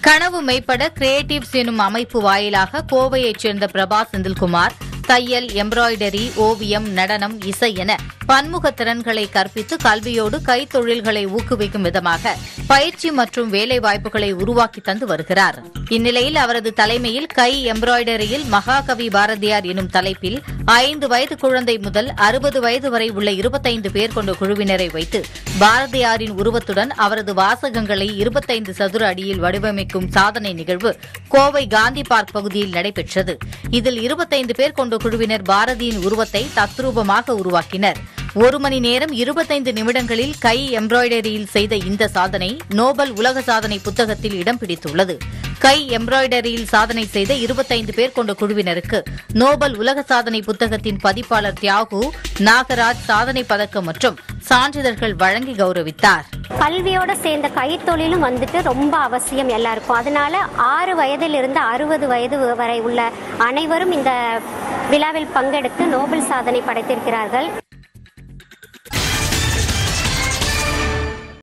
கனவு மெய்ப்பட கிரியேட்டிவ்ஸ் எனும் அமைப்பு வாயிலாக கோவையைச் சேர்ந்த பிரபா செந்தில்குமார் தையல் எம்ப்ராய்டரி ஓவியம் நடனம் இசை என பன்முக திறன்களை கற்பித்து கல்வியோடு கைத்தொழில்களை ஊக்குவிக்கும் விதமாக பயிற்சி மற்றும் வேலை வாய்ப்புகளை உருவாக்கி தந்து வருகிறார் இந்நிலையில் அவரது தலைமையில் கை எம்ப்ராய்டரியில் மகாகவி பாரதியார் எனும் தலைப்பில் ஐந்து வயது குழந்தை முதல் அறுபது வயது வரை உள்ள இருபத்தைந்து பேர் கொண்ட குழுவினரை வைத்து பாரதியாரின் உருவத்துடன் அவரது வாசகங்களை இருபத்தைந்து சதுர அடியில் வடிவமைக்கும் சாதனை நிகழ்வு கோவை காந்தி பார்க் பகுதியில் நடைபெற்றது இதில் இருபத்தைந்து பேர் கொண்ட குழுவினர் பாரதியின் உருவத்தை தத்ரூபமாக உருவாக்கினர் ஒரு மணி நேரம் இருபத்தைந்து நிமிடங்களில் கை எம்ப்ராய்டரியில் செய்த இந்த சாதனை நோபல் உலக சாதனை புத்தகத்தில் இடம் பிடித்துள்ளது கை எம்ப்ராய்டரியில் சாதனை செய்த இருபத்தைந்து பேர் கொண்ட குழுவினருக்கு நோபல் உலக சாதனை புத்தகத்தின் பதிப்பாளர் தியாகு நாகராஜ் சாதனை பதக்கம் மற்றும் சான்றிதழ்கள் வழங்கி கௌரவித்தார் கல்வியோட சேர்ந்த கைத்தொழிலும் வந்துட்டு ரொம்ப அவசியம் எல்லாருக்கும் அதனால ஆறு வயதிலிருந்து அறுபது வயது வரை உள்ள அனைவரும் இந்த விழாவில் பங்கெடுத்து நோபல் சாதனை படைத்திருக்கிறார்கள்